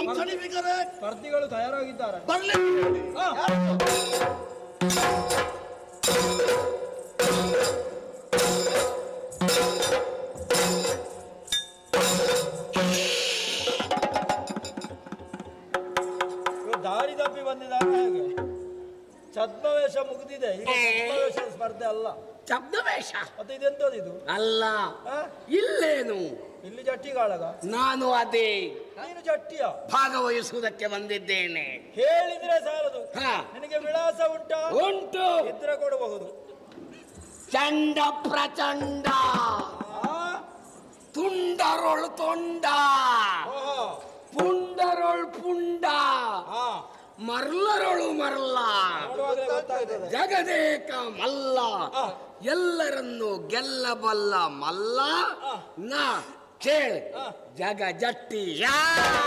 ಮಂಥನಿ ಬಿಗರೆ ಸ್ಪರ್ಧಿಗಳು ತಯಾರಾಗಿದ್ದಾರೆ ಬರ್ಲಿ ಹಾ. ಇವ್ರು ದಾರಿ ತಪ್ಪಿ ಬಂದಿದ್ದಾರೆ ಹಾಗೆ ಛದ್ಮವೇಷ ಮುಗಿದಿದೆ ಈಗ ಛದ್ಮವೇಷದ ಸ್ಪರ್ಧೆ ಅಲ್ಲ ಶಬ್ದವೇಷ ಮತ್ತೆ ಇದೆಂತದ್ದು ಇದು ಅಲ್ಲ ಆ? ಇಲ್ಲೇನು ಇಲ್ಲಿ ಜಟ್ಟಿಗಾಳಗ ನಾನು ಅದೇ ನೀನು ಜಟ್ಟಿಯ ಭಾಗವಹಿಸುವುದಕ್ಕೆ ಬಂದಿದ್ದೇನೆ ಹೇಳಿದ್ರೆ ಸಾಲದು ಹಾ. ನಿನಗೆ ವಿಳಾಸ ಉಂಟಾ ಉಂಟು ಇದ್ರೆ ಕೊಡಬಹುದು ಚಂಡ ಪ್ರಚಂಡ ಆ? ತುಂಡರೊಳು ತೊಂಡ ಓಹೋ. ಪುಂಡರೊಳ್ ಪುಂಡ ಆ. ಮರ್ಲರೊಳು ಮರ್ಲ ನೋಡುವಾಗಲೇ ಗೊತ್ತಾಗ್ತದೆ ಜಗದೇಕ ಮಲ್ಲ ಆ. ಎಲ್ಲರನ್ನು ಗೆಲ್ಲಬಲ್ಲ ಮಲ್ಲ ಆ. ನಾ ಕೇಳ್ ಆ. ಜಗ ಜಟ್ಟಿ ಯಾ.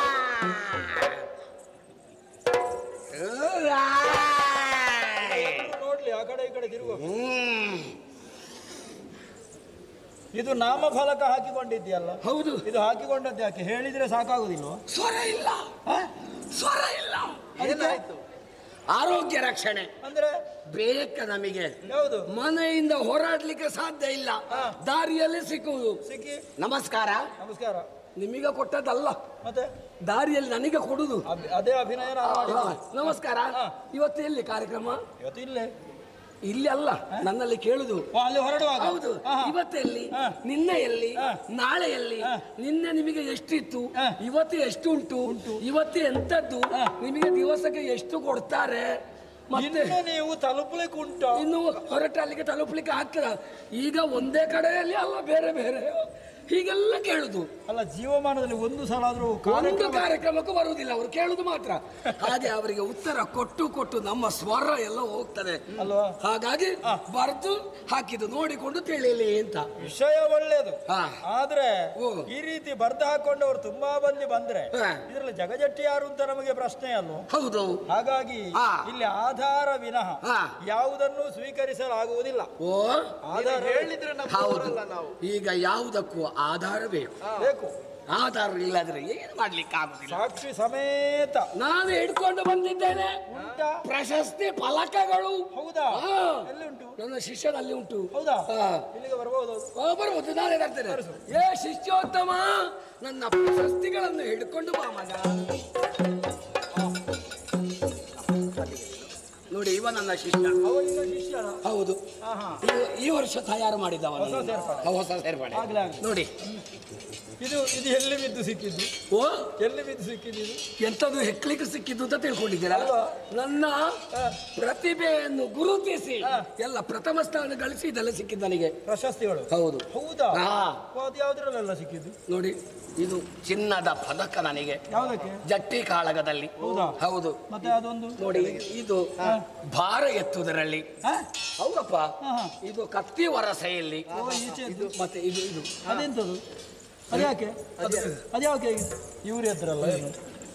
ಏಯ್. ನೋಡ್ಲಿ ಆ ಕಡೆ ಈ ಕಡೆ ತಿರುಗು ಹ್ಮ್. ಇದು ನಾಮಫಲಕ ಹಾಕಿಕೊಂಡಿದ್ಯಲ್ಲ ಹೌದು ಇದು ಹಾಕಿಕೊಂಡದ್ದು ಯಾಕೆ ಹೇಳಿದ್ರೆ ಸಾಕಾಗುದಿಲ್ವ ಸ್ವರ ಇಲ್ಲ ಸ್ವರ ಇಲ್ಲ ಏನಾಯ್ತು ಆರೋಗ್ಯ ರಕ್ಷಣೆ ಅಂದ್ರೆ ಬೇಕ ನಮಗೆ ಯಾವುದು ಮನೆಯಿಂದ ಹೋರಾಡ್ಲಿಕ್ಕೆ ಸಾಧ್ಯ ಇಲ್ಲ ಹಾ. ದಾರಿಯಲ್ಲಿ ಸಿಕ್ಕುವುದು ಸಿಕ್ಕಿ ನಮಸ್ಕಾರ ನಮಸ್ಕಾರ ನಿಮಗೆ ಕೊಟ್ಟದ್ದಲ್ಲ ಮತ್ತೆ ದಾರಿಯಲ್ಲಿ ನನಗೆ ಕೊಡುದು ಅಭಿ- ಅದೇ ಅಭಿನಯ ನಾನು ಹಾ, ಮಾಡಿದ್ದು. ನಮಸ್ಕಾರ ಹಾ. ಇವತ್ತು ಎಲ್ಲಿ ಕಾರ್ಯಕ್ರಮ ಇವತ್ತು ಇಲ್ಲೇ ಇಲ್ಲಿ ಅಲ್ಲ ನನ್ನಲ್ಲಿ ಕೇಳುದು ಓ, ಅಲ್ಲಿ ಹೊರಡುವಾಗ ಹೌದು ಆಹಾ. ಇವತ್ತೆಲ್ಲಿ ಹಾ. ನಿನ್ನೆ ಎಲ್ಲಿ ಹಾ. ನಾಳೆಯಲ್ಲಿ ಹಾ. ನಿನ್ನೆ ನಿಮಗೆ ಎಷ್ಟಿತ್ತು ಹಾ. ಇವತ್ತು ಎಷ್ಟು ಉಂಟು ಇವತ್ತು ಎಂತದ್ದು ಹಾ. ನಿಮಗೆ ದಿವಸಕ್ಕೆ ಎಷ್ಟು ಕೊಡ್ತಾರೆ ಮತ್ತೆ ಇನ್ನು ನೀವು ತಲುಪಲಿಕ್ಕೆ ಉಂಟು ಇನ್ನು ಹೊರಟ ಅಲ್ಲಿಗೆ ತಲುಪಲಿಕ್ಕೆ ಆಗ್ತದ ಈಗ ಒಂದೇ ಕಡೆಯಲ್ಲಿ ಅಲ್ಲ ಬೇರೆ ಬೇರೆ ಹೀಗೆಲ್ಲ ಕೇಳುದು ಅಲ್ಲ ಜೀವಮಾನದಲ್ಲಿ ಒಂದು ಸಲ ಆದ್ರೂ ಒಂದು ಕಾರ್ಯಕ್ರಮ ಕಾರ್ಯಕ್ರಮಕ್ಕೂ ಬರುವುದಿಲ್ಲ ಅವರು ಕೇಳುದು ಮಾತ್ರ ಹಾಗೆ ಅವರಿಗೆ ಉತ್ತರ ಕೊಟ್ಟು ಕೊಟ್ಟು ನಮ್ಮ ಸ್ವರ ಎಲ್ಲ ಹೋಗ್ತದೆ ಅಲ್ವಾ ಹಾಗಾಗಿ ಬರೆದು ಹಾಕಿದ್ದು ನೋಡಿಕೊಂಡು ತಿಳಿಯಲಿ ಅಂತ ವಿಷಯ ಒಳ್ಳೇದು ಹಾ. ಆದ್ರೆ ಓ. ಈ ರೀತಿ ಬರ್ದು ಹಾಕೊಂಡವರು ತುಂಬಾ ಮಂದಿ ಬಂದ್ರೆ ಹಾ. ಇದ್ರಲ್ಲಿ ಜಗಜಟ್ಟಿ ಯಾರು ಅಂತ ನಮಗೆ ಪ್ರಶ್ನೆ ಅಲ್ವ ಹೌದು ಹಾಗಾಗಿ ಹಾ. ಇಲ್ಲಿ ಆಧಾರ ವಿನಃ ಹಾ. ಯಾವುದನ್ನು ಸ್ವೀಕರಿಸಲಾಗುವುದಿಲ್ಲ ಓ ಆಧಾರ ಹೇಳಿದ್ರೆ ಹೌದು ನಮ್ಮವರಲ್ಲ ನಾವು ಈಗ ಯಾವುದಕ್ಕೂ ಆಧಾರ ಬೇಕು ಬೇಕು ಆಧಾರ ಇಲ್ಲದ್ರೆ ಏನು ಮಾಡ್ಲಿಕ್ಕೆ ಆಗುದಿಲ್ಲ ಸಾಕ್ಷಿ ಸಮೇತ ನಾನು ಹಿಡ್ಕೊಂಡು ಬಂದಿದ್ದೇನೆ ಉಂಟಾ ಪ್ರಶಸ್ತಿ ಫಲಕಗಳು ಹೌದಾ ಹಾ. ಎಲ್ಲಿ ಉಂಟು ನನ್ನ ಶಿಷ್ಯನಲ್ಲಿ ಉಂಟು ಹೌದಾ ಹಾ. ಇಲ್ಲಿಗೆ ಬರ್ಬೋದು ಆ, ಬರ್ಬೋದು ನಾನೇ ತರ್ತೇನೆ ಏ ಶಿಷ್ಯೋತ್ತಮ ನನ್ನ ಪ್ರಶಸ್ತಿಗಳನ್ನು ಹಿಡ್ಕೊಂಡು ಬಾ ಮಗ ನೋಡಿ ಇವ ನನ್ನ ಶಿಷ್ಯ ಅವನಿಗೆ ಶಿಷ್ಯನ ಹೌದು ಹಾ ಹಾ ಈ- ಈ ವರ್ಷ ತಯಾರು ಮಾಡಿದವ ಹೊಸ ಸೇರ್ಪಡೆ. ಹೊಸ ಸೇರ್ಪಡೆ ಆಗ್ಲೇ ಆಗ್ಲಿ. ನೋಡಿ ಇದು ಇದು ಎಲ್ಲಿ ಬಿದ್ದು ಸಿಕ್ಕಿದ್ದು ಓ ಎಲ್ಲಿ ಬಿದ್ದು ಸಿಕ್ಕಿದ್ದು ಇದು? ಎಂತದು ಹೆಕ್ಲಿಕ್ಕೆ ಸಿಕ್ಕಿದ್ದು ಅಂತ ತಿಳ್ಕೊಂಡಿದ್ದೀರಾ ಅಲ್ವಾ? ನನ್ನ ಹಾ. ಪ್ರತಿಭೆಯನ್ನು ಗುರುತಿಸಿ ಹಾ. ಎಲ್ಲ ಪ್ರಥಮ ಸ್ಥಾನ ಗಳಿಸಿ ಇದೆಲ್ಲ ಸಿಕ್ಕಿದ್ದು ನನಗೆ ಪ್ರಶಸ್ತಿಗಳು ಹೌದು ಹೌದಾ ಹಾ. ಓ, ಅದು ಯಾವ್ದ್ರಲ್ಲೆಲ್ಲ ಸಿಕ್ಕಿದ್ದು ನೋಡಿ ಇದು ಚಿನ್ನದ ಪದಕ ನನಗೆ ಯಾವ್ದಕ್ಕೆ ಜಟ್ಟಿ ಕಾಳಗದಲ್ಲಿ ಹೌದಾ? ಹೌದು ಮತ್ತೆ ಅದೊಂದು ನೋಡಿ ಇದು ಭಾರ ಎತ್ತುವುದರಲ್ಲಿ ಹಾ? ಹೌದಪ್ಪ ಹಾ, ಹಾ. ಇದು ಕತ್ತಿ ವರಸೆಯಲ್ಲಿ ಓ, ಈಚೆ ಇದು ಮತ್ತೆ ಇದು ಇದು ಅದೆಂತದು ಅದ್ಯಾಕೆ ಅದ್ಯಾಕೆ ಇವ್ರು ಎದ್ರಲ್ಲ ಏನು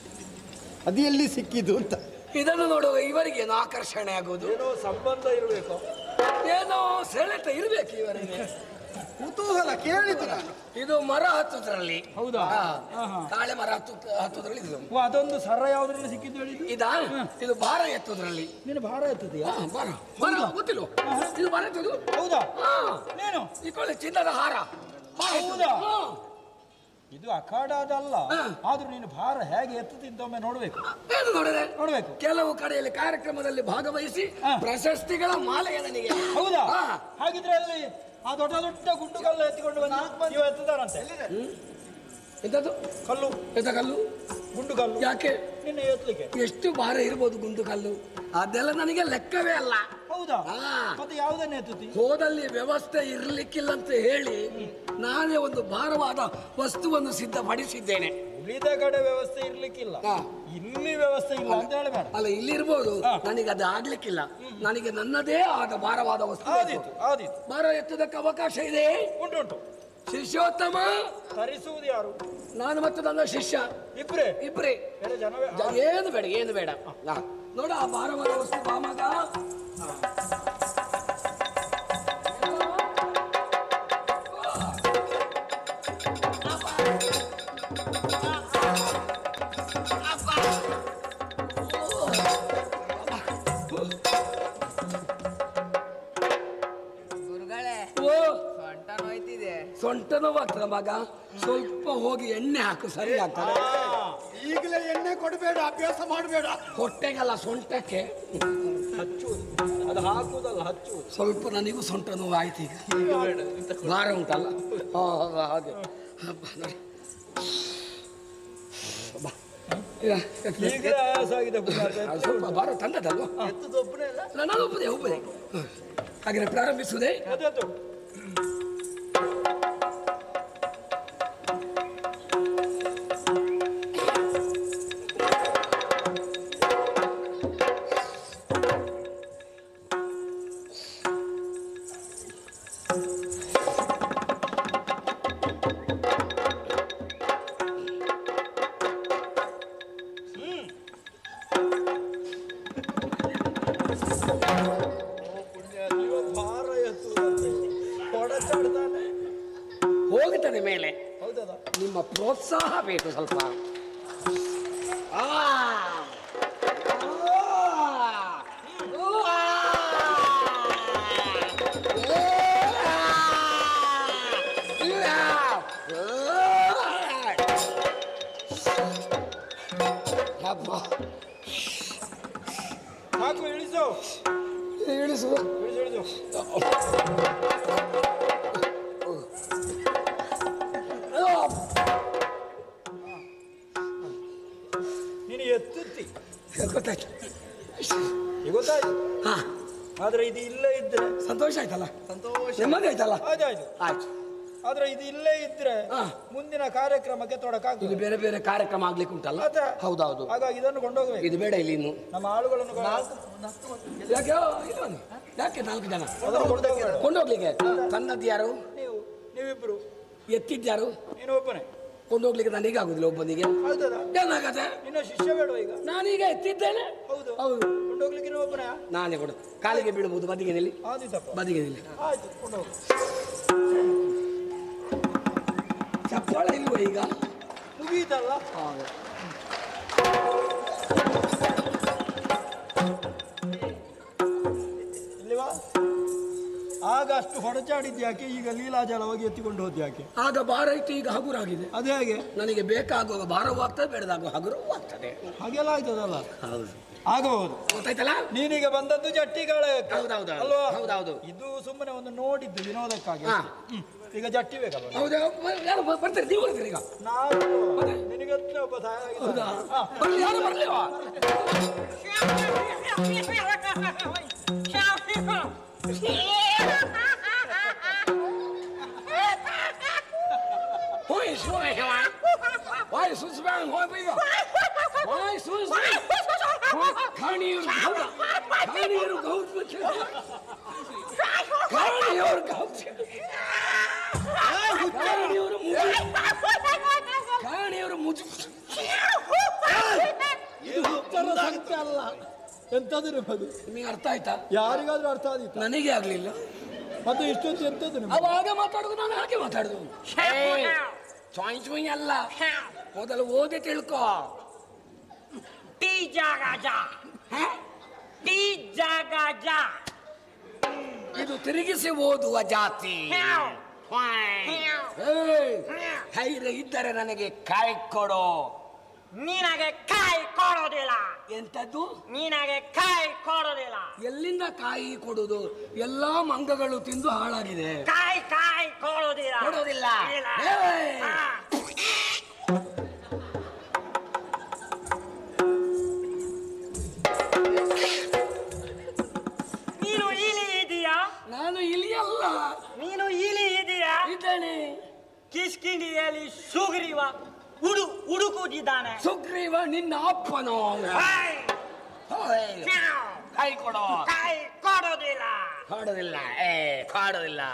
ಅದು ಎಲ್ಲಿ ಸಿಕ್ಕಿದ್ದು ಅಂತ ಇದನ್ನು ನೋಡುವ ಇವರಿಗೇನು ಆಕರ್ಷಣೆ ಆಗುವುದು ಏನೋ ಸಂಬಂಧ ಇರಬೇಕು ಏನೋ ಸೆಳೆತ ಇರ್ಬೇಕು ಇವರಿಗೆ ಕುತೂಹಲ ಕೇಳಿದ್ದು ನಾನು ಇದು ಮರ ಹತ್ತುದ್ರಲ್ಲಿ ಹೌದಾ? ಹಾ. ಹಾ, ಹಾ. ತಾಳೆ ಮರ ಹತ್ತು ಹತ್ತುದ್ರಲ್ಲಿ ಇದು ಓ ಅದೊಂದು ಸರ ಯಾವ್ದ್ರಲ್ಲಿ ಸಿಕ್ಕಿದ್ದು ಹೇಳಿದ್ದು ಇದಾ ಇದು ಭಾರ ಎತ್ತುದ್ರಲ್ಲಿ ನೀನು ಭಾರ ಎತ್ತದೀಯಾ ಹಾ, ಭಾರ ಭಾರ ಗೊತ್ತಿಲ್ವ ಇದು ಭಾರ ಎತ್ತುದು ಹೌದಾ ಹಾ. ನೀನು ಈ ಕೊಳ್ಳಿ ಚಿನ್ನದ ಹಾರ ಭಾರ ಎತ್ತುದು. ಹೌದಾ? ಹಾ. ಇದು ಅಖಾಡದಲ್ಲ ಹಾ. ಆದ್ರೂ ನೀನು ಭಾರ ಹೇಗೆ ಎತ್ತುತ್ತಿದ್ದ ಒಮ್ಮೆ ನೋಡ್ಬೇಕು ಏನು ನೋಡಿದೆ ನೋಡ್ಬೇಕು ಕೆಲವು ಕಡೆಯಲ್ಲಿ ಕಾರ್ಯಕ್ರಮದಲ್ಲಿ ಭಾಗವಹಿಸಿ ಹಾ. ಪ್ರಶಸ್ತಿಗಳ ಮಾಲೆಯ ನನಗೆ ಹೌದಾ ಹಾ. ಹಾಗಿದ್ರೆ ಅಲ್ಲಿ ಆ ದೊಡ್ಡ ದೊಡ್ಡ ಗುಂಡು ಕಲ್ಲು ಎತ್ತಿಕೊಂಡು ಬಂದು ನೀವು ಎತ್ತದಾರಂತೆ ಎಂತದ್ದು ಕಲ್ಲು ಎಂತ ಕಲ್ಲು ಗುಂಡು ಕಲ್ಲು ಯಾಕೆ ನಿನ್ನ ಎತ್ತಲಿಕ್ಕೆ ಎಷ್ಟು ಭಾರ ಇರ್ಬೋದು ಗುಂಡು ಕಲ್ಲು ಅದೆಲ್ಲ ನನಗೆ ಲೆಕ್ಕವೇ ಅಲ್ಲ ಹೌದಾ ಹಾ. ಮತ್ತೆ ಯಾವ್ದನ್ನ ಎತ್ತುತ್ತಿ ಹೋದಲ್ಲಿ ವ್ಯವಸ್ಥೆ ಇರ್ಲಿಕ್ಕಿಲ್ಲ ಅಂತ ಹೇಳಿ ನಾನೇ ಒಂದು ಭಾರವಾದ ವಸ್ತುವನ್ನು ಸಿದ್ಧಪಡಿಸಿದ್ದೇನೆ ಉಳಿದ ಕಡೆ ವ್ಯವಸ್ಥೆ ಇರ್ಲಿಕ್ಕಿಲ್ಲ ಹಾ. ಇಲ್ಲಿ ವ್ಯವಸ್ಥೆ ಇಲ್ಲ ಅಂತ ಹೇಳಬೇಡ ಅಲ್ಲ ಇಲ್ಲಿರ್ಬೋದು ಹಾ. ನನಗೆ ಅದು ಆಗ್ಲಿಕ್ಕಿಲ್ಲ ನನಗೆ ನನ್ನದೇ ಆದ ಭಾರವಾದ ವಸ್ತು ಬೇಕು. ಆದೀತು ಆದೀತು ಭಾರ ಎತ್ತುವುದಕ್ಕೆ ಅವಕಾಶ ಇದೆ ಉಂಟು ಉಂಟು ಶಿಷ್ಯೋತ್ತಮ ತರಿಸುವುದು ಯಾರು ನಾನು ಮತ್ತು ನನ್ನ ಶಿಷ್ಯ ಇಬ್ರೇ ಇಬ್ರೇ ಬೇರೆ ಜನವೇ ಜ- ಏನು ಬೇಡ ಏನು ಬೇಡ ಹಾ. ನೋಡ ಆ ಭಾರವಾದ ವಸ್ತು ಬಾ ಮಗ ಸೊಂಟ ನೋವಾಗ್ತದ ಮಗ ಸ್ವಲ್ಪ ಹೋಗಿ ಎಣ್ಣೆ ಹಾಕು ಸರಿ ಆಗ್ತದೆ ಈಗಲೇ ಎಣ್ಣೆ ಕೊಡಬೇಡ ಅಭ್ಯಾಸ ಮಾಡಬೇಡ ಹೊಟ್ಟೆಗಲ್ಲ ಸೊಂಟಕ್ಕೆ ಹಚ್ಚುವುದು ಅದು ಹಾಕುವುದಲ್ಲ ಹಚ್ಚುವುದು ಸ್ವಲ್ಪ ನನಗೂ ಸೊಂಟ ನೋವು ಆಯ್ತು ಈಗ ಭಾರ ಉಂಟಲ್ಲ ಹಾ, ಹಾ, ಹಾಗೆ ಹಬ್ಬ, ನೋಡಿ. ಬಾ. ಈಗ, ಎತ್ಲಿ. ಈಗಲೇ ಆಯಾಸ ಆಗಿದೆ ಪುನಃ. ಅದು ಸ್ವಲ್ಪ ಭಾರ ತಂದದಲ್ವ ಎತ್ತುದು ಒಬ್ಬನೇ ಅಲ್ಲ ನಾನು ಒಬ್ಬನೇ ಒಬ್ಬನೇ ಹಾಗೆ ಪ್ರಾರಂಭಿಸುವುದೇ ಅದೆತ್ತು ಇವ ಭಾರ ಎತ್ತುವುದಂತೆ ಹೊಡೆಚಾಡ್ತಾನೆ ಹೋಗುತ್ತದೆ ಮೇಲೆ ಹೌದಲ್ಲ ನಿಮ್ಮ ಪ್ರೋತ್ಸಾಹ ಬೇಕು ಸ್ವಲ್ಪ ಆ. ಆ. ಅಬ್ಬ. ಹಾಕು ಇಳಿಸು ಇಳಿಸುವ ಇಳಿಸು ಇಳಿಸು ನೀನು ಎತ್ತುತ್ತಿ ಗೊತ್ತಾಯ್ತು ಈಗ ಗೊತ್ತಾಯ್ತು ಹಾ ಆದ್ರೆ ಇದು ಇಲ್ಲೇ ಇದ್ರೆ ಸಂತೋಷ ಆಯ್ತಲ್ಲ ಸಂತೋಷ ನೆಮ್ಮದಿ ಆಯ್ತಲ್ಲ ಆಯ್ತಾಯ್ತು ಆಯ್ತು ಆದ್ರೆ ಇದು ಇಲ್ಲೇ ಇದ್ರೆ ಹಾ. ಮುಂದಿನ ಕಾರ್ಯಕ್ರಮಕ್ಕೆ ಇದು ತೊಡಕಾಗ್ತದೆ ಬೇರೆ ಬೇರೆ ಕಾರ್ಯಕ್ರಮ ಆಗ್ಲಿಕ್ಕೆ ಉಂಟಲ್ಲ ಅದೇ. ಹೌದೌದು ಹಾಗಾಗಿ ಇದನ್ನು ಕೊಂಡೋಗ್ಬೇಕು ಇದು ಬೇಡ ಇಲ್ಲಿ ಇನ್ನು ನಮ್ಮ ಆಳುಗಳನ್ನು ಕೊ- ಯಾಕೆ ಇಲ್ಲ ಬನ್ನಿ. ಯಾಕೆ ನಾಲ್ಕು ಜನ ಅದನ್ನು ಕೊಂಡೋಗ್ಬೇಡ. ಕೊಂಡೋಗ್ಲಿಕ್ಕೆ ತಂದದ್ದು ಯಾರು ನೀವು ನೀವಿಬ್ರು ಎತ್ತಿದ್ಯಾರು ನೀನು ಒಬ್ಬನೇ ಕೊಂಡೋಗ್ಲಿಕ್ಕೆ ನನಗೆ ಆಗುದಿಲ್ಲ ಒಬ್ಬನಿಗೆ ಹೌದದ ಏನಾಗತ್ತೆ ನಿನ್ನ ಶಿಷ್ಯ ಬೇಡ ಈಗ ನಾನೀಗ ಎತ್ತಿದ್ದೇನೆ ಹೌದು ಹೌದು ಕೊಂಡೋಗ್ಲಿಕ್ಕೆ ನೀವು ಒಬ್ಬನೇ ನಾನೇ ಕೊಡು ಕಾಲಿಗೆ ಬೀಳಬಹುದು ಬದಿಗೆ ನಿಲ್ಲಿ ಆದಿತ್ತಪ್ಪ ಬದಿಗೆ ನಿಲ್ಲಿ ಆಯ್ತು ಕೊಂಡೋಗು ಚಪ್ಪಾಳ ಇಲ್ವ ಈಗ ಮುಗೀತಲ್ಲ ಹಾಗೆ. ಇಲ್ಲಿವಾ ಆಗ ಅಷ್ಟು ಹೊಡೆಚಾಡಿದ್ಯಾಕೆ ಈಗ ಲೀಲಾಜಲವಾಗಿ ಎತ್ತಿಕೊಂಡು ಹೋದ್ಯಾಕೆ ಆಗ ಭಾರ ಇತ್ತು ಈಗ ಹಗುರಾಗಿದೆ ಅದು ಹೇಗೆ ನನಗೆ ಬೇಕಾಗುವ ಭಾರವೂ ಆಗ್ತದೆ ಬೇಡದಾಗುವ ಹಗುರವೂ ಆಗ್ತದೆ ಹಾಗೆಲ್ಲ ಆಯ್ತದಲ್ಲ ಹೌದು ಆಗಬಹುದು ಗೊತ್ತಾಯ್ತಲ್ಲ ನೀನೀಗ ಬಂದದ್ದು ಜಟ್ಟಿಗಳ ಹೌದೌದು ಅಲ್ವಾ ಹೌದೌದು ಇದು ಸುಮ್ಮನೆ ಒಂದು ನೋಡಿದ್ದು ವಿನೋದಕ್ಕಾಗಿ ಹಾ. ಹ್ಮ್. ಈಗ ಜಟ್ಟಿ ಬೇಕಲ್ಲ ಹೌದು ಯಾರು ಬ- ಬರ್ತಾರೆ ನೀವು ಬರ್ತೀರಿ ಈಗ ನಾವು ಮತ್ತೆ? ನಿನಗತ್ರ ಒಬ್ಬ ಸಹಾಯ ಹೌದಾ ಆಗಿದ್ದಾನೆ. ಹಾ. ಬರ್ಲಿ ಯಾರು ಬರ್ಲಿವಾ Hoi, sorry, jongen. Hoi, soms ben hoi, binnen. Hoi, soms Hoi, kan hier goud. Kan hier goud met je. Kan hier goud. Kan hier moet. Kan hier moet. ಇದು ಉತ್ತರ ಸಂಖ್ಯೆ ಅಲ್ಲ ಎಂತದ್ದು ನಿಮ್ಮದು ನಿಮಗೆ ಅರ್ಥ ಆಯ್ತಾ ಯಾರಿಗಾದ್ರೂ ಅರ್ಥ ಆದಿತ್ತು ನನಗೆ ಆಗ್ಲಿಲ್ಲ ಮತ್ತೆ ಇಷ್ಟೊತ್ತು ಎಂತದ್ದು ನಿಮ್ಮ ಅವಾಗ ಮಾತಾಡುದು ನಾನು ಹಾಗೆ ಮಾತಾಡುದು ಚಾಯ್ ಚುಯ್ ಅಲ್ಲ ಮೊದಲು ಓದಿ ತಿಳ್ಕೊ ಟಿ ಜಾಗ ಟಿ ಜಾಗ ಇದು ತಿರುಗಿಸಿ ಓದುವ ಜಾತಿ ಏಯ್, ಧೈರ್ಯ ಇದ್ದರೆ ನನಗೆ ಕಾಯ್ ಕೊಡು ನಿನಗೆ ಕಾಯಿ ಕೊಡೋದಿಲ್ಲ ಎಂತದ್ದು ನಿನಗೆ ಕಾಯಿ ಕೊಡೋದಿಲ್ಲ ಎಲ್ಲಿಂದ ಕಾಯಿ ಕೊಡುದು ಎಲ್ಲಾ ಮಂಗಗಳು ತಿಂದು ಹಾಳಾಗಿದೆ ಕಾಯಿ ಕಾಯಿ ಕೊಡೋದಿಲ್ಲ ಕೊಡೋದಿಲ್ಲ. ಇಲ್ಲ. ಏಯ್. ಹಾ. ನೀನು ಇಲಿ ಇದೆಯಾ ನಾನು ಇಲಿಯಲ್ಲ ನೀನು ಇಲಿ ಇದೆಯಾ ಇದ್ದೇನೆ ಕಿಷ್ಕಿಂಡಿಯಲ್ಲಿ ಸುಗ್ರೀವ ಹುಡು ಹುಡುಕುತ್ತಿದ್ದಾನೆ ಸುಗ್ರೀವ ನಿನ್ನ ಅಪ್ಪನೋ ಹಾಯ್. ಹೋಯ್. ಮ್ಯಾವ್. ಕೈ ಕೊಡು ಕಾಯಿ ಕೊಡೋದಿಲ್ಲ ಕಾಡೋದಿಲ್ಲ ಏ ಕಾಡೋದಿಲ್ಲ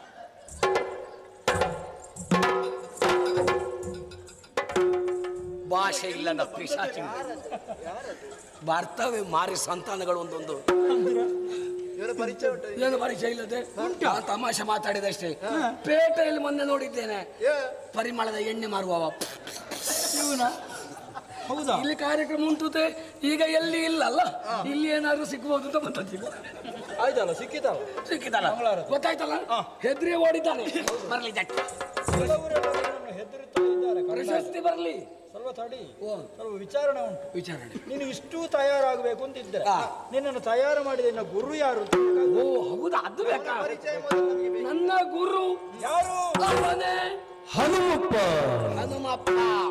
ಭಾಷೆ ಇಲ್ಲದ ಪಿಶಾಚಿ ಬರ್ತವೆ ಮಾರಿ ಸಂತಾನಗಳು ಒಂದೊಂದು ಇವರ ಪರಿಚಯ ಉಂಟು ಏನು ಪರಿಚಯ ಇಲ್ಲದೆ ಆ ತಮಾಷೆ ಮಾತಾಡಿದಷ್ಟೇ ಪೇಟೆಯಲ್ಲಿ ಮೊನ್ನೆ ನೋಡಿದ್ದೇನೆ ಏ, ಪರಿಮಳದ ಎಣ್ಣೆ ಮಾರುವವ ಇವನ ಹೌದಾ ಇಲ್ಲಿ ಕಾರ್ಯಕ್ರಮ ಉಂಟುತೆ ಈಗ ಎಲ್ಲಿ ಇಲ್ಲಲ್ಲ ಇಲ್ಲಿ ಏನಾದ್ರು ಸಿಗ್ಬೋದು ಅಂತ ಬಂದದ್ದು ಆಯ್ತಲ್ಲ ಸಿಕ್ಕಿತಲ್ಲ ಸಿಕ್ಕಿದಲ್ಲ ಮಂಗಳವಾರ. ಗೊತ್ತಾಯ್ತಲ್ಲ ಹೆದ್ರಿ ಓಡಿದ್ದಾನೆ ಬರ್ಲಿ ಜಟ್ಟಿ ಕೆಲವರೆಲ್ಲ ನನ್ನನ್ನು ಹೆದರುತ್ತಾ ಇದ್ದಾರೆ ಕಂಡಾಗ. ಪ್ರಶಸ್ತಿ ಬರಲಿ ಸ್ವಲ್ಪ ತಡಿ ಓ ಸ್ವಲ್ಪ ವಿಚಾರಣೆ ಉಂಟು ವಿಚಾರಣೆ ನೀನು ಇಷ್ಟು ತಯಾರಾಗಬೇಕು ಅಂತ ಇದ್ರೆ ಆ. ನಿನ್ನನ್ನು ತಯಾರು ಮಾಡಿದ ನಿನ್ನ ಗುರು ಯಾರು ಅಂತ ಓ ಹೌದಾ ಅದು ಬೇಕಾ ಪರಿಚಯ ಮೊದಲು ನಮಗೆ ಬೇಕು. ನನ್ನ ಗುರು ಯಾರು ಅವನೇ ಹನುಮಪ್ಪ ಹನುಮಪ್ಪ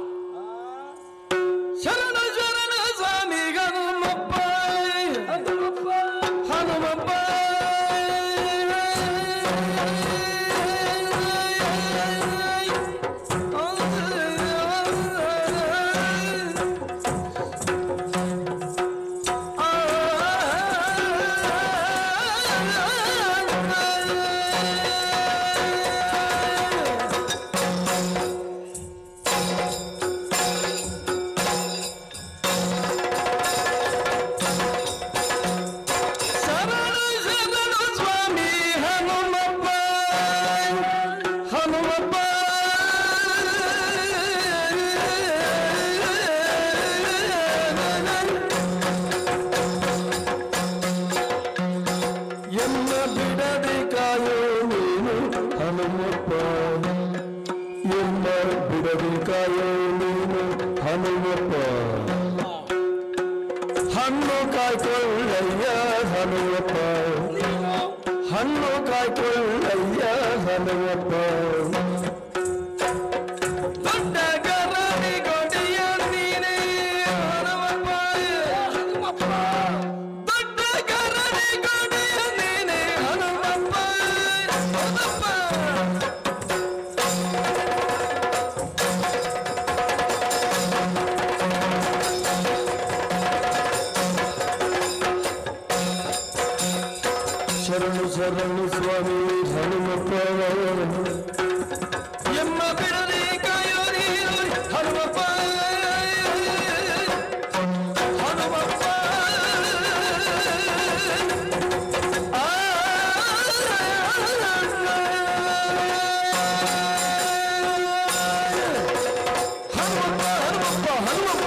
ಶರಣ ಶರಣ ಸ್ವಾಮಿ ಹನುಮಪ್ಪ ಹನುಮಪ್ಪ ಹನುಮಪ್ಪ ಶರಣ ಶರಣ ಸ್ವಾಮಿ ಹನುಮಪ್ಪ ಹನುಮಪ್ಪ ಎನ್ನ ಬಿಡದೆ ಕಾಯೋ ನೀನು ಹನುಮಪ್ಪ ಎನ್ನ ಬಿಡದೆ ಕಾಯೋ ನೀನು ಹನುಮಪ್ಪ ಹಣ್ಣು ಕಾಯ್ಕೊಳ್ಳಯ್ಯ ಹನುಮಪ್ಪ ಹಣ್ಣು ಕಾಯ್ಕೊಳ್ಳಯ್ಯ ಹನುಮಪ್ಪ ದೊಡ್ಡ ಗರಡಿ ಗೊಡೆಯ ನೀನೇ ಹನುಮಪ್ಪ ಹನುಮಪ್ಪ ದೊಡ್ಡ ಗರಡಿ ಗೊಡೆಯ ನೀನೇ ಹನುಮಪ್ಪ ಹನುಮಪ್ಪ ಶರಣು ಶರಣು ಸ್ವಾಮಿ ಹನುಮಪ್ಪ ಎಮ್ಮ ಬಿಡದೆ ಕಾಯೋ ನೀನು ಹನುಮಪ್ಪ ಹನುಮಪ್ಪ ಆ ಹನುಮಪ್ಪ ಹನುಮಪ್ಪ ಹನುಮಪ್ಪ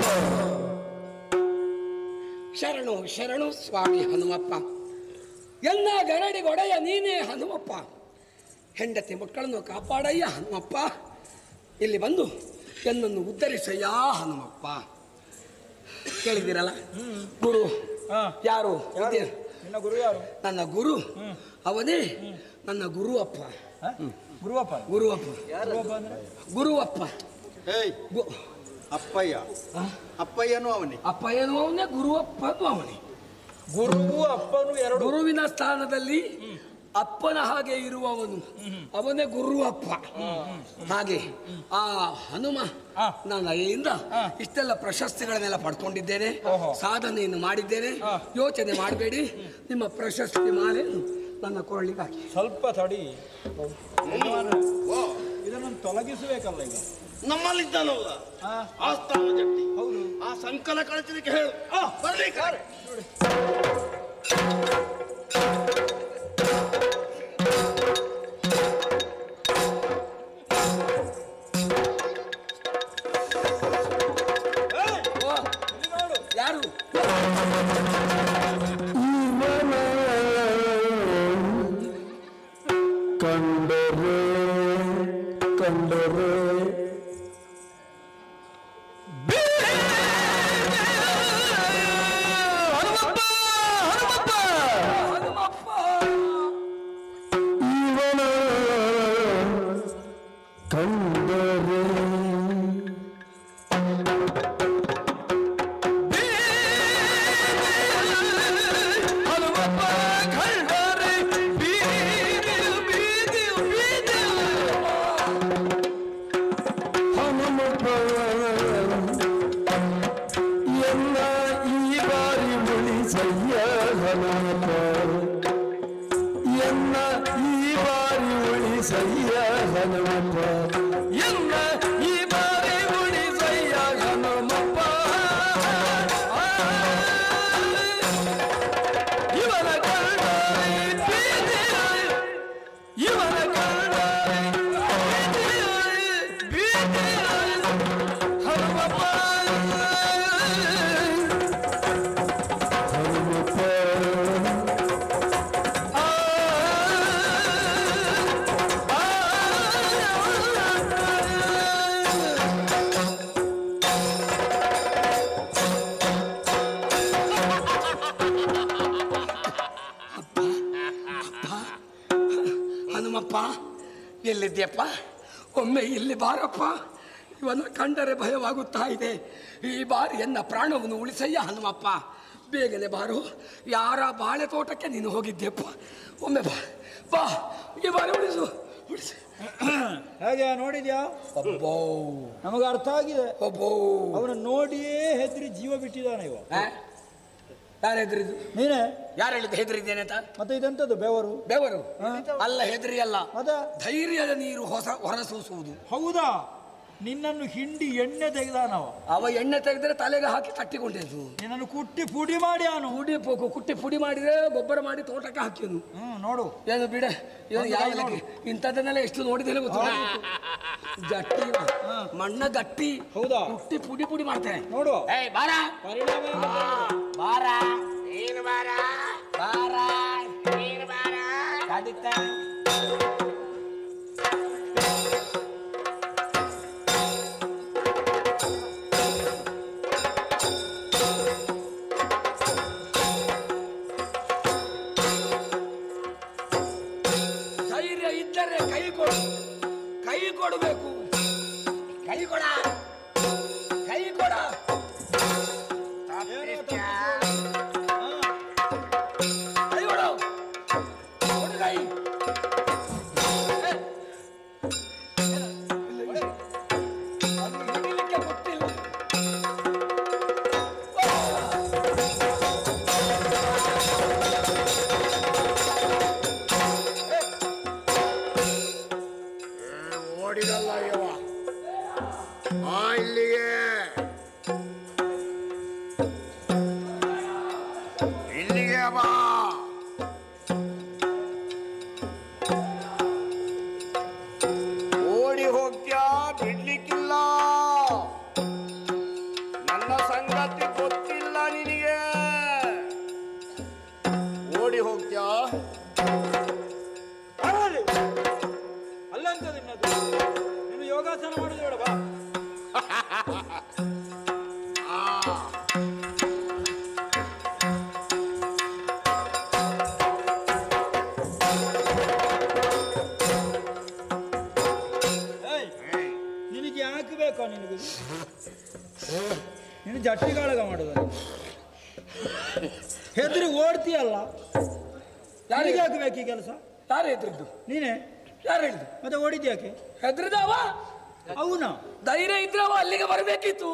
ಶರಣು ಶರಣು ಸ್ವಾಮಿ ಹನುಮಪ್ಪ ಎಲ್ಲ ಗರಡಿ ಗೊಡೆಯ ನೀನೇ ಹನುಮಪ್ಪ ಹೆಂಡತಿ ಮಕ್ಕಳನ್ನು ಕಾಪಾಡಯ್ಯ ಹನುಮಪ್ಪ ಇಲ್ಲಿ ಬಂದು ಎನ್ನನ್ನು ಉದ್ಧರಿಸಯ್ಯ ಹನುಮಪ್ಪ ಕೇಳಿದ್ದೀರಲ್ಲ ಗುರು ಹಾ. ಯಾರು ಯಾರು? ಇದೇ- ನಿನ್ನ ಗುರು ಯಾರು ನನ್ನ ಗುರು ಅವನೇ ನನ್ನ ಗುರುವಪ್ಪ ಹ? ಗುರುವಪ್ಪ ಗುರುವಪ್ಪ ಗುರುವಪ್ಪ ಅಂದ್ರೆ ಗುರುವಪ್ಪ ಏಯ್ ಗು- ಅಪ್ಪಯ್ಯ ಅಪ್ಪಯ್ಯನೂ ಅವನೇ ಅಪ್ಪ ಏನು ಅವನೇ ಗುರುವಪ್ಪನು ಅವನೇ ಗುರುವು ಅಪ್ಪನು ಎರಡು ಗುರುವಿನ ಸ್ಥಾನದಲ್ಲಿ ಅಪ್ಪನ ಹಾಗೆ ಇರುವವನು ಅವನೇ ಗುರುವಪ್ಪ ಹಾಗೆ ಆ ಹನುಮ ಆ. ನನಗೆಯಿಂದ ಇಷ್ಟೆಲ್ಲ ಪ್ರಶಸ್ತಿಗಳನ್ನೆಲ್ಲ ಪಡ್ಕೊಂಡಿದ್ದೇನೆ ಓಹೋ. ಸಾಧನೆಯನ್ನು ಮಾಡಿದ್ದೇನೆ ಯೋಚನೆ ಮಾಡಬೇಡಿ ನಿಮ್ಮ ಪ್ರಶಸ್ತಿ ಮಾಲೆಯನ್ನು ನನ್ನ ಕೊರಳಿಗೆ ಹಾಕಿ ಸ್ವಲ್ಪ ತಡಿ ಇದನ್ನು ತೊಲಗಿಸಬೇಕಲ್ಲ ಈಗ ನಮ್ಮಲ್ಲಿದ್ದಾನಲ್ಲ ಆ, ಆಸ್ಥಾನ ಜಟ್ಟಿ ಹೌದು ಆ ಸಂಕಲ ಕಳಿಸಲಿಕ್ಕೆ ಹೇಳು ಬರ್ಲಿಕ್ಕೆ ಓ, ಇಲ್ಲಿ ನೋಡು ಯಾರು ಕಂಡರೆ ಕಂಡರೆ ಹನುಮಪ್ಪ ಹನುಮಪ್ಪ ಎಲ್ಲಿದ್ಯಪ್ಪ ಒಮ್ಮೆ ಇಲ್ಲಿ ಬಾರಪ್ಪ ಇವನ ಕಂಡರೆ ಭಯವಾಗುತ್ತಾ ಇದೆ ಈ ಬಾರಿ ಎನ್ನ ಪ್ರಾಣವನ್ನು ಉಳಿಸಯ್ಯ ಹನುಮಪ್ಪ ಬೇಗನೆ ಬಾರು ಯಾರ ಬಾಳೆ ತೋಟಕ್ಕೆ ನೀನು ಹೋಗಿದ್ಯಪ್ಪ ಒಮ್ಮೆ ಬಾ ಬಾ ಈ ಬಾರಿ ಉಳಿಸು ಉಳಿಸು ಹೇಗೆ ನೋಡಿದ್ಯಾ ಒಬ್ಬೋ ನಮಗೆ ಅರ್ಥ ಆಗಿದೆ ಒಬ್ಬೋ ಅವನ ನೋಡಿಯೇ ಹೆದರಿ ಜೀವ ಬಿಟ್ಟಿದ್ದಾನೆ ಇವ ಯಾರು ಹೆದರಿದ್ದು ನೀನೇ ಯಾರು ಹೇಳಿದ್ದು ಹೆದರಿದ್ದೇನೆ ಅಂತ ಮತ್ತೆ ಇದೆಂತದ್ದು ಬೆವರು ಬೆವರು ಅಲ್ಲ ಹೆದರಿ ಅಲ್ಲ ಅದ ಧೈರ್ಯದ ನೀರು ಹೊಸ ಹೊರಸೂಸುವುದು ಹೌದಾ ನಿನ್ನನ್ನು ಹಿಂಡಿ ಎಣ್ಣೆ ತೆಗೆದಾನವ ಅವ ಎಣ್ಣೆ ತೆಗೆದ್ರೆ ತಲೆಗೆ ಹಾಕಿ ತಟ್ಟಿಕೊಂಡಿದ್ದು ನಿನ್ನನ್ನು ಕುಟ್ಟಿ ಪುಡಿ ಮಾಡಿ ಅವನು ಪುಡಿ ಪು- ಕುಟ್ಟಿ ಪುಡಿ ಮಾಡಿದ್ರೆ ಗೊಬ್ಬರ ಮಾಡಿ ತೋಟಕ್ಕೆ ಹಾಕಿದ್ನು ಹ್ಮ್ ನೋಡು ಏನು ಬಿಡ ಇವನು ಯಾವ ಲೆಕ್ಕ ಇಂಥದ್ದನ್ನೆಲ್ಲ ಎಷ್ಟು ನೋಡಿದ್ರೆ ಗೊತ್ತು ಗಟ್ಟಿ ಇವ. ಮಣ್ಣ ಗಟ್ಟಿ ಹೌದಾ? ಕುಟ್ಟಿ ಪುಡಿ ಪುಡಿ ಮಾಡ್ತೇನೆ ನೋಡು ಏಯ್ ಬಾರ ಪರಿಣಾಮ ಏನು? ಬಾರ ಏನು ಬಾರ ಬಾರ ಏನು ಬಾರ ಕಡಿತ ಧೈರ್ಯ ಇದ್ದರೆ ಕೈ ಕೊಡು ಕೈ ಕೊಡಬೇಕು ಕೈ ಕೊಡ ಕೈ ಕೊಡ ಕೈ ಕೊಡು ಕೊಡು ಕೈ ಏ. ಅದು ಹಿಡಿಲಿಕ್ಕೆ ಗೊತ್ತಿಲ್ಲ ಓಡಿದಲ್ಲ ಇವ ಆ ಇಲ್ಲಿಗೆ ಇಲ್ಲಿಗೆ ಬಾ ಓಡಿ ಹೋಗ್ತ್ಯಾ ಬಿಡ್ಲಿಕ್ಕಿಲ್ಲ ನನ್ನ ಸಂಗತಿ ಗೊತ್ತಿಲ್ಲ ನಿನಗೆ ಓಡಿ ಹೋಗ್ತ್ಯಾ ಬರಲಿ. ಅಲ್ಲಂತದ್ದು ನಿನ್ನದು ನೀನು ಯೋಗಾಸನ ಮಾಡುದು ಬೇಡ ಬಾ ಏಯ್, ನಿನಗೆ ಯಾಕೆ ಬೇಕಾ ನಿನಗೆ ನೀನು ಜಟ್ಟಿ ಕಾಳಗ ಮಾಡುದ ಹೆದರಿ ಓಡ್ತೀಯಲ್ಲ ಯಾರಿಗೆ ಯಾಕೆ ಬೇಕು ಈ ಕೆಲಸ ಯಾರು ಹೆದ್ರಿದ್ದು ನೀನೇ ಯಾರು ಹೇಳಿದ್ದು ಮತ್ತೆ ಓಡಿದ್ಯಾಕೆ ಹೆದ್ರಿದವ ಅವನ ಧೈರ್ಯ ಇದ್ರೆ ಅವ ಅಲ್ಲಿಗೆ ಬರಬೇಕಿತ್ತು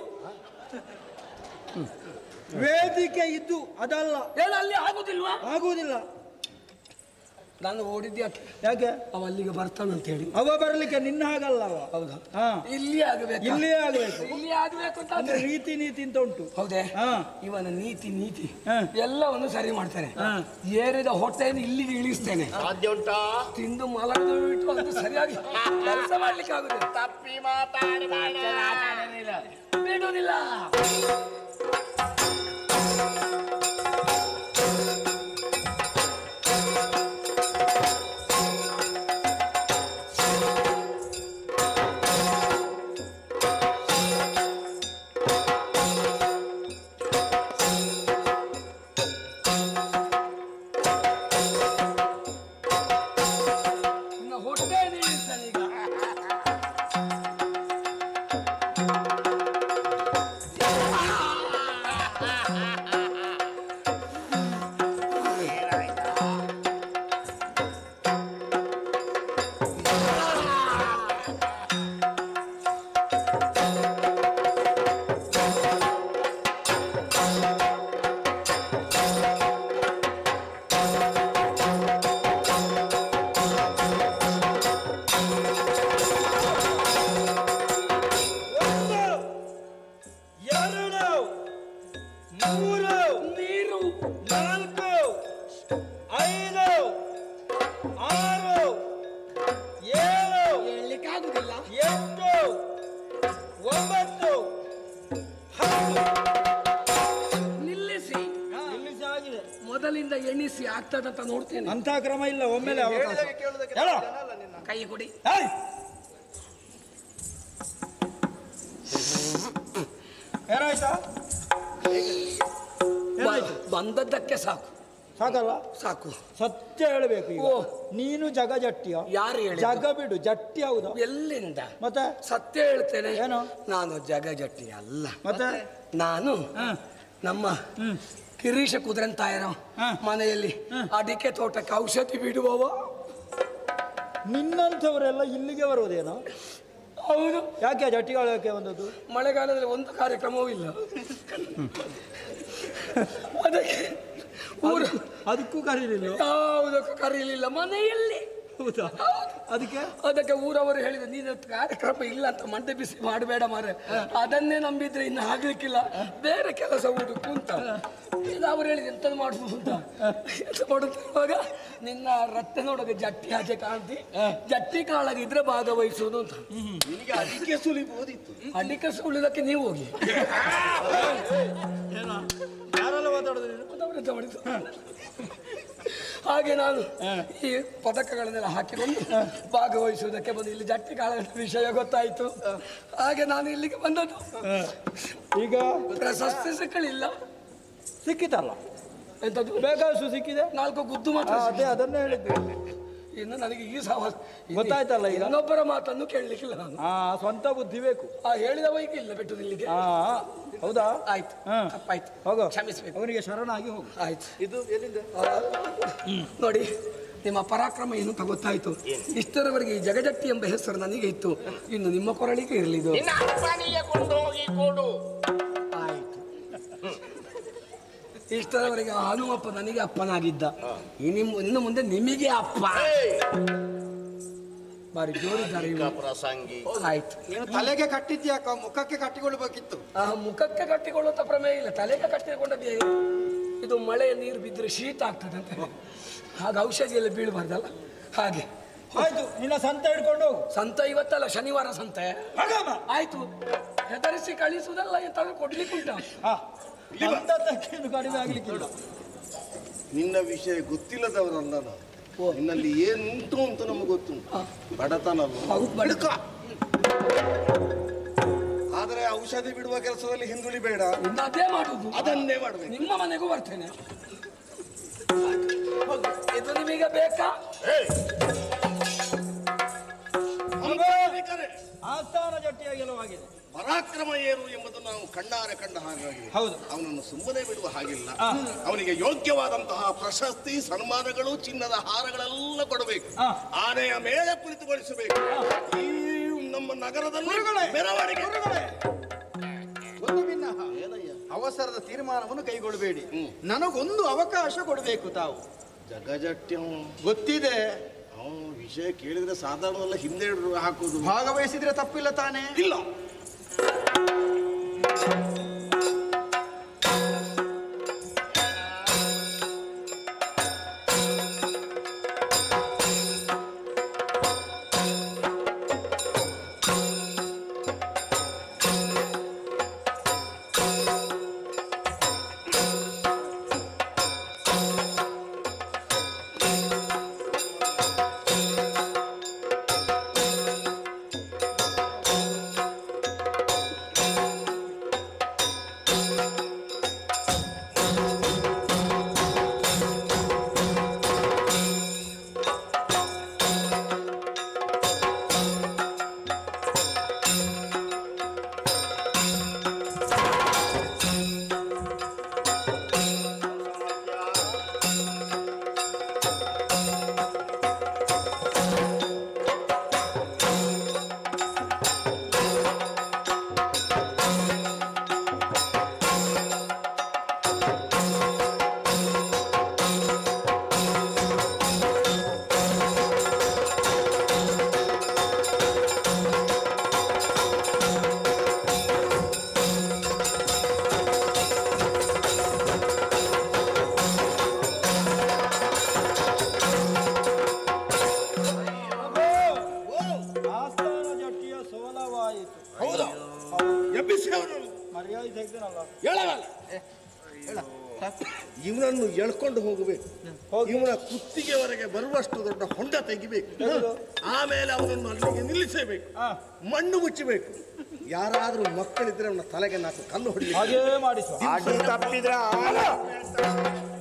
ವೇದಿಕೆ ಇದ್ದು ಅದಲ್ಲ ಏನು ಅಲ್ಲಿ ಆಗುದಿಲ್ವಾ ಆಗುವುದಿಲ್ಲ ನಾನು ಓಡಿದ್ದು ಯಾಕೆ ಯಾಕೆ ಅವ ಅಲ್ಲಿಗೆ ಬರ್ತಾನಂತ ಹೇಳಿ ಅವ ಬರ್ಲಿಕ್ಕೆ ನಿನ್ನ ಹಾಗಲ್ಲ ಅವ ಹೌದಾ ಹಾ ಇಲ್ಲಿ ಆಗಬೇಕು ಇಲ್ಲೇ ಆಗ್ಬೇಕು ಇಲ್ಲಿ ಆಗ್ಬೇಕು ಅಂತ ಅಂದ್ರೆ ಆದ್ರೆ ರೀತಿ ನೀತಿ ಅಂತ ಉಂಟು ಹೌದೇ ಹಾ ಇವನ ನೀತಿ ನೀತಿ ಹಾ. ಎಲ್ಲವನ್ನು ಸರಿ ಮಾಡ್ತಾನೆ ಹಾ. ಏರಿದ ಹೊಟ್ಟೆಯನ್ನು ಇಲ್ಲಿಗೆ ಇಳಿಸ್ತೇನೆ ಸಾಧ್ಯ ಉಂಟಾ ತಿಂದು ಮಲಗದು ಬಿಟ್ಟು ಅದು ಸರಿಯಾಗಿ ಕೆಲಸ ಮಾಡ್ಲಿಕ್ಕೆ ಆಗುದಿಲ್ಲ ತಪ್ಪಿ ಮಾತಾಡಬೇಡ ಬಿಡುವುದಿಲ್ಲ ಇನ್ನು ಹೊಟ್ಟೆ ಇಳಿಸ್ತಾನೆ ಈಗ ಒಂದು ಎರಡು ಮೂರು ನೀರು ನಾಲ್ಕು ಐದು ಆರು ಏಳು ಹೇಳಲಿಕ್ಕೆ ಆಗುದಿಲ್ಲ ಎಂಟು ಒಂಬತ್ತು ಹತ್ತು ನಿಲ್ಲಿಸಿ ನಿಲ್ಲಿಸಿ ಆಗಿದೆ ಮೊದಲಿಂದ ಎಣಿಸಿ ಆಗ್ತದಂತ ನೋಡ್ತೇನೆ ಅಂತ ಕ್ರಮ ಇಲ್ಲ ಒಮ್ಮೆಲೆ ಅವಕಾಶ ಹೇಳು. ಕೈ ಕೊಡಿ ಏಯ್! ಏನಾಯ್ತಾ ಏನಾಯ್ತು ಬ- ಬಂದದ್ದಕ್ಕೆ ಸಾಕು ಸಾಕಲ್ಲ ಸಾಕು ಸತ್ಯ ಹೇಳಬೇಕು ಈಗ ಓ. ನೀನು ಜಗ ಜಟ್ಟಿಯ ಯಾರು ಹೇಳಿ ಜಗ ಬಿಡು ಜಟ್ಟಿ ಹೌದಾ ಎಲ್ಲಿಂದ ಮತ್ತೆ ಸತ್ಯ ಹೇಳ್ತೇನೆ ಏನು? ನಾನು ಜಗಜಟ್ಟಿ ಅಲ್ಲ ಮತ್ತೆ ನಾನು ಹ. ನಮ್ಮ ಕಿರೀಶ ಕುದುರಂತಾಯರ ಹ. ಮನೆಯಲ್ಲಿ ಅಡಿಕೆ ತೋಟಕ್ಕೆ ಔಷಧಿ ಬಿಡುವವ ನಿನ್ನಂಥವರೆಲ್ಲ ಇಲ್ಲಿಗೆ ಬರುವುದೇನೋ ಹೌದು ಯಾಕೆ ಜಟ್ಟಿಗಳಕ್ಕೆ ಬಂದದ್ದು ಮಳೆಗಾಲದಲ್ಲಿ ಒಂದು ಕಾರ್ಯಕ್ರಮವೂ ಇಲ್ಲ ಅದಕ್ಕೆ ಊರು ಅದಕ್ಕೂ ಕರೀಲಿಲ್ಲ ಯಾವುದಕ್ಕೂ ಕರೀಲಿಲ್ಲ ಮನೆಯಲ್ಲಿ ಹೌದಾ ಅದಕ್ಕೆ ಅದಕ್ಕೆ ಊರವರು ಹೇಳಿದ್ರು ನೀನು ಕಾರ್ಯಕ್ರಮ ಇಲ್ಲ ಅಂತ ಮಂಡೆ ಬಿಸಿ ಮಾಡಬೇಡ ಮಾರೆ ಅದನ್ನೇ ನಂಬಿದ್ರೆ ಇನ್ನು ಆಗ್ಲಿಕ್ಕಿಲ್ಲ ಬೇರೆ ಕೆಲಸ ಹುಡುಕು ಅಂತ ಇದು ಅವ್ರು ಹೇಳಿದ್ರು ಎಂತದ್ದು ಮಾಡುದು ಅಂತ ಎಂತ ಮಾಡುತ್ತಿರುವಾಗ ನಿನ್ನ ರತ್ತೆ ನೋಡೋಕೆ ಜಟ್ಟಿ ಹಾಗೆ ಕಾಣ್ತಿ ಜಟ್ಟಿ ಕಾಳಾಗಿದ್ರೆ ಭಾಗವಹಿಸುವುದು ಅಂತ ನಿನಗೆ ಅದಕ್ಕೆ ಸುಲಿಬಹುದಿತ್ತು ಅಡಿಕೆ ಸುಳಿದಕ್ಕೆ ನೀವು ಹೋಗಿ ಯಾರೆಲ್ಲ ಮಾತಾಡೋದು ನೀನು? ಅದವ್ರು ಎಂತ ಮಾಡಿದ್ದು? ಹಾಗೆ ನಾನು ಈ ಪದಕಗಳನ್ನೆಲ್ಲ ಹಾಕಿಕೊಂಡು ಭಾಗವಹಿಸುವುದಕ್ಕೆ ಬಂದು ಇಲ್ಲಿ ಜಟ್ಟಿ ಕಾಳಗದ ವಿಷಯ ಗೊತ್ತಾಯಿತು ಹಾಗೆ ನಾನು ಇಲ್ಲಿಗೆ ಬಂದದ್ದು ಈಗ ಪ್ರಶಸ್ತಿ ಸಿಕ್ಕಲಿಲ್ಲ ಸಿಕ್ಕಿತಲ್ಲ ಎಂತದ್ದು ಬೇಕಾದಷ್ಟು ಸಿಕ್ಕಿದೆ ನಾಲ್ಕು ಗುದ್ದು ಆ, ಮಾತ್ರ ಅದೇ ಅದನ್ನೇ ಹೇಳಿದ್ದು ಇನ್ನು ನನಗೆ ಈ ಸಹವಾಸ ಇನ್ನು ಗೊತ್ತಾಯ್ತಲ್ಲ ಈಗ? ಇನ್ನೊಬ್ಬರ ಮಾತನ್ನು ಕೇಳಲಿಕ್ಕಿಲ್ಲ ನಾನು ಆ ಸ್ವಂತ ಬುದ್ಧಿ ಬೇಕು ಆ ಹೇಳಿದ ವೈಕಿ ಇಲ್ಲ ಬಿಟ್ಟು ಇಲ್ಲಿಗೆ ಆ ಹೌದಾ ಆಯ್ತು ಹಾ. ತಪ್ಪಾಯ್ತು ಹೋಗು ಕ್ಷಮಿಸ್ಬೇಕು ಅವನಿಗೆ ಶರಣಾಗಿ ಹೋಗು ಆಯ್ತು ಇದು ಎಲ್ಲಿಂದ ನೋಡಿ ನಿಮ್ಮ ಪರಾಕ್ರಮ ಏನು ಅಂತ ಗೊತ್ತಾಯ್ತು ಇಷ್ಟರವರೆಗೆ ಈ ಜಗಜಟ್ಟಿ ಎಂಬ ಹೆಸರು ನನಗೆ ಇತ್ತು ಇನ್ನು ನಿಮ್ಮ ಕೊರಳಿಗೆ ಇರಲಿದು ನಿನ್ನ ಅಪ್ಪನಿಗೆ ಕೊಂಡೋಗಿ ಕೊಡು ಆಯ್ತು ಇಷ್ಟರವರೆಗೆ ಆ ಹನುಮಪ್ಪ ನನಗೆ ಅಪ್ಪನಾಗಿದ್ದ ಈ ನಿಮ್ ಇನ್ನು ಮುಂದೆ ನಿಮಗೆ ಅಪ್ಪ ಬಾರಿ ಜೋರಿದ್ದಾರೆ ಇವರು. ಪ್ರಸಂಗಿ ಆಯ್ತು ನೀನು ತಲೆಗೆ ಕಟ್ಟಿದ್ಯಾಕ ಮುಖಕ್ಕೆ ಕಟ್ಟಿಕೊಳ್ಬೇಕಿತ್ತು ಆ ಮುಖಕ್ಕೆ ಕಟ್ಟಿಕೊಳ್ಳುವಂತ ಪ್ರಮೇಯ ಇಲ್ಲ ತಲೆಗೆ ಕಟ್ಟಿಕೊಂಡದ್ದು ಹೇಗೆ? ಇದು ಮಳೆ ನೀರು ಬಿದ್ದರೆ ಶೀತ ಆಗ್ತದೆ ಅಂತ ಹೇಳಿ. ಹಾಗೆ ಔಷಧಿ ಎಲ್ಲ ಬೀಳಬಾರ್ದಲ್ಲ ಹಾಗೆ ಆಯ್ತು ನಿನ್ನ ಸಂತ ಹಿಡ್ಕೊಂಡು ಹೋಗು ಸಂತ ಇವತ್ತಲ್ಲ ಶನಿವಾರ ಸಂತೆ ಹಾಗಮ್ಮ. ಆಯ್ತು ಹೆದರಿಸಿ ಕಳಿಸುವುದಲ್ಲ ಎಂತಾದ್ರೂ ಕೊಡ್ಲಿಕ್ಕೆ ಉಂಟ ಹಾ ಅಂತದ್ದಕ್ಕೇನು ಕಡಿಮೆ ಆಗ್ಲಿಕ್ಕಿಲ್ಲ ನಿನ್ನ ವಿಷಯ ಗೊತ್ತಿಲ್ಲದವರಲ್ಲ ನಾವು ನಿನ್ನಲ್ಲಿ ಏನುಂಟು ಅಂತ ನಮಗೆ ಗೊತ್ತುಂಟು ಬಡತನ ಅಲ್ಲ. ಹೌದು ಬಡಕ ಆದರೆ ಔಷಧಿ ಬಿಡುವ ಕೆಲಸದಲ್ಲಿ ಹಿಂದುಳಿ ಬೇಡ ಇನ್ನು ಅದೇ ಮಾಡುದು ಅದನ್ನೇ ಮಾಡಬೇಕು ನಿಮ್ಮ ಮನೆಗೂ ಬರ್ತೇನೆ ಇದು ನಿಮಗೆ ಬೇಕಾ ಆಸ್ಥಾನ ಜಟ್ಟಿಯ ಗೆಲುವಾಗಿದೆ ಪರಾಕ್ರಮ ಏನು ಎಂಬುದನ್ನು ನಾವು ಕಣ್ಣಾರೆ ಕಂಡ ಹಾಗಾಗಿ ಹೌದು. ಅವನನ್ನು ಸುಮ್ಮನೆ ಬಿಡುವ ಹಾಗಿಲ್ಲ ಆ. ಅವನಿಗೆ ಯೋಗ್ಯವಾದಂತಹ ಪ್ರಶಸ್ತಿ ಸನ್ಮಾನಗಳು ಚಿನ್ನದ ಹಾರಗಳೆಲ್ಲ ಕೊಡಬೇಕು ಆ. ಆನೆಯ ಮೇಲೆ ಕುಳಿತುಗೊಳಿಸಬೇಕು ಈ ನಮ್ಮ ನಗರದಲ್ಲಿ ಮೆರವಣಿಗೆ ಒಂದು ಭಿನ್ನಹ ಅವಸರದ ತೀರ್ಮಾನವನ್ನು ಕೈಗೊಳ್ಳಬೇಡಿ ನನಗೊಂದು ಅವಕಾಶ ಕೊಡಬೇಕು ತಾವು ಜಗಜಟ್ಯ ಗೊತ್ತಿದೆ ಅವನು ವಿಷಯ ಕೇಳಿದ್ರೆ ಸಾಧಾರಣವಲ್ಲ ಹಿಂದೆ ಹಾಕುದು ಭಾಗವಹಿಸಿದ್ರೆ ತಪ್ಪಿಲ್ಲ ತಾನೇ ಇಲ್ಲ ಆಸ್ಥಾನ ಜಟ್ಟಿಯ ಸೋಲವಾಯಿತು ಹೌದಾ ಎಬ್ಬಿಸಿ ಅವನನ್ನು ಮರ್ಯಾದೆ ತೆಗ್ದನಲ್ಲ ಹೇಳಲ್ಲ ಇವನನ್ನು ಎಳ್ಕೊಂಡು ಹೋಗಬೇಕು ಇವನ ಕುತ್ತಿಗೆವರೆಗೆ ಬರುವಷ್ಟು ದೊಡ್ಡ ಹೊಂಡ ತೆಗಿಬೇಕು ಆಮೇಲೆ ಅವನನ್ನು ಅಲ್ಲಿಗೆ ನಿಲ್ಲಿಸಬೇಕು ಹಾ. ಮಣ್ಣು ಮುಚ್ಚಬೇಕು ಯಾರಾದ್ರೂ ಮಕ್ಕಳಿದ್ರೆ ಅವನ ತಲೆಗೆ ನಾಲ್ಕು ಕಲ್ಲು ಹೊಡಿ ಹಾಗೇ ಮಾಡಿಸುವ ಅಡ್ಡಿ ತಪ್ಪಿದ್ರೆ ಆಳ